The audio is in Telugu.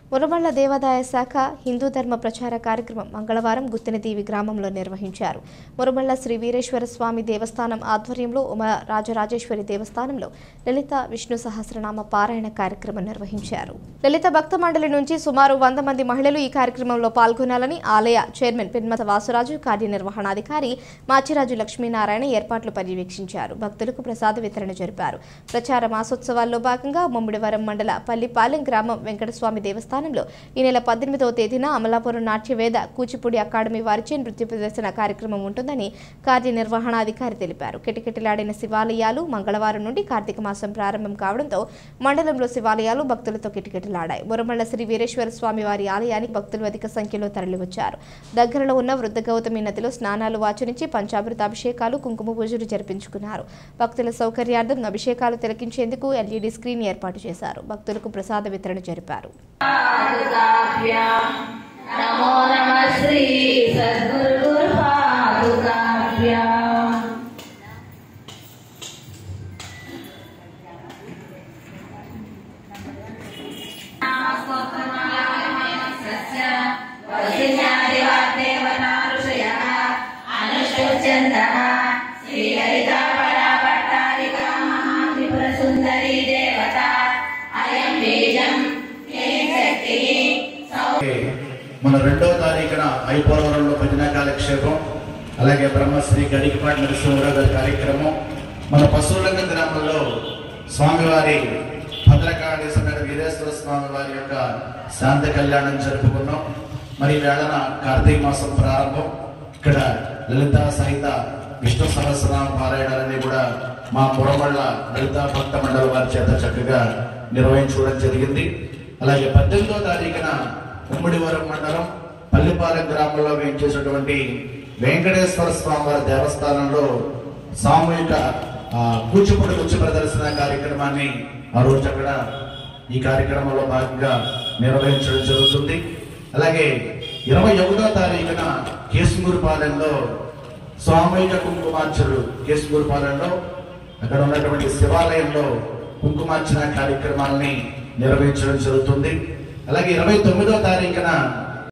మురమళ్ల దేవాదాయ శాఖ హిందూ ధర్మ ప్రచార కార్యక్రమం మంగళవారం గుత్తినదీవి గ్రామంలో నిర్వహించారు మురమళ్ల శ్రీ వీరేశ్వర స్వామి దేవస్థానం ఆధ్వర్యంలో ఉమా రాజరాజేశ్వరి దేవస్థానంలో లలిత విష్ణు సహస్రనామ పారాయణ కార్యక్రమం నిర్వహించారు లలిత భక్త మండలి నుంచి సుమారు వంద మంది మహిళలు ఈ కార్యక్రమంలో పాల్గొనాలని ఆలయ చైర్మన్ పిన్మత వాసురాజు కార్యనిర్వహణాధికారి మాచిరాజు లక్ష్మీనారాయణ ఏర్పాట్లు పర్యవేక్షించారు భక్తులకు ప్రసాద వితరణ జరిపారు ప్రచార మాసోత్సవాల్లో భాగంగా ముమ్మిడివరం మండల పల్లిపాలెం గ్రామం వెంకటస్వామి దేవస్థానంలో ఈ నెల పద్దెనిమిదవ తేదీన అమలాపురం నాట్యవేద కూచిపూడి అకాడమీ వారిచే నృత్య ప్రదర్శన కార్యక్రమం ఉంటుందని కార్యనిర్వహణాధికారి తెలిపారు కిటకిటలాడిన శివాలయాలు మంగళవారం నుండి కార్తీక మాసం ప్రారంభం కావడంతో మండలంలో శివాలయాలు భక్తులతో కిటకిటలాడాయి మురమళ్ల శ్రీ వీరేశ్వర స్వామి వారి ఆలయానికి భక్తులు అధిక సంఖ్యలో తరలివచ్చారు దగ్గరలో ఉన్న వృద్ధ గౌతమి నదిలో స్నానాలు ఆచరించి పంచామృత అభిషేకాలు కుంకుమ పూజలు జరిపించుకున్నారు భక్తుల సౌకర్యార్థం అభిషేకాలు తిలకించేందుకు ఎల్ఈడి స్క్రీన్ ఏర్పాటు చేశారు భక్తులకు ప్రసాద వితరణ జరిపారు నమో నమ శ్రీ సద్గురు గురు పాదుకాభ్యాం సుందరీ దేవత అయం బీజం శక్తి మన రెండవ తారీఖున ఐపోలవరంలో భజన కాలక్షేపం అలాగే బ్రహ్మశ్రీ గడికిపాటి నరసింహరావు గారి కార్యక్రమం మన పశువులంగ గ్రామంలో స్వామివారి భద్రకాళి సమేత వీరేశ్వర స్వామి వారి యొక్క శాంత కళ్యాణం జరుపుకున్నాం మరి ఈ వేళన కార్తీక మాసం ప్రారంభం ఇక్కడ లలిత సహిత విష్ణు సహస్రనామ పారాయణాలన్నీ కూడా మా మురమళ్ళ లలిత భక్త మండలి వారి చేత చక్కగా నిర్వహించుకోవడం జరిగింది అలాగే పద్దెనిమిదో తారీఖున ఉమ్మడివరం మండలం పల్లిపాలెం గ్రామంలో వేయించేసినటువంటి వెంకటేశ్వర స్వామి వారి దేవస్థానంలో సామూహిక ఆ, కూచిపూడి నృత్య ప్రదర్శన కార్యక్రమాన్ని ఆ రోజు అక్కడ ఈ కార్యక్రమంలో భాగంగా నిర్వహించడం జరుగుతుంది అలాగే ఇరవై ఒకటో తారీఖున కేసుమూరుపాలెంలో సామూహిక కుంకుమార్చనలు కేసుమూరుపాలెంలో అక్కడ ఉన్నటువంటి శివాలయంలో కుంకుమార్చన కార్యక్రమాలని నిర్వహించడం జరుగుతుంది అలాగే ఇరవై తొమ్మిదో తారీఖున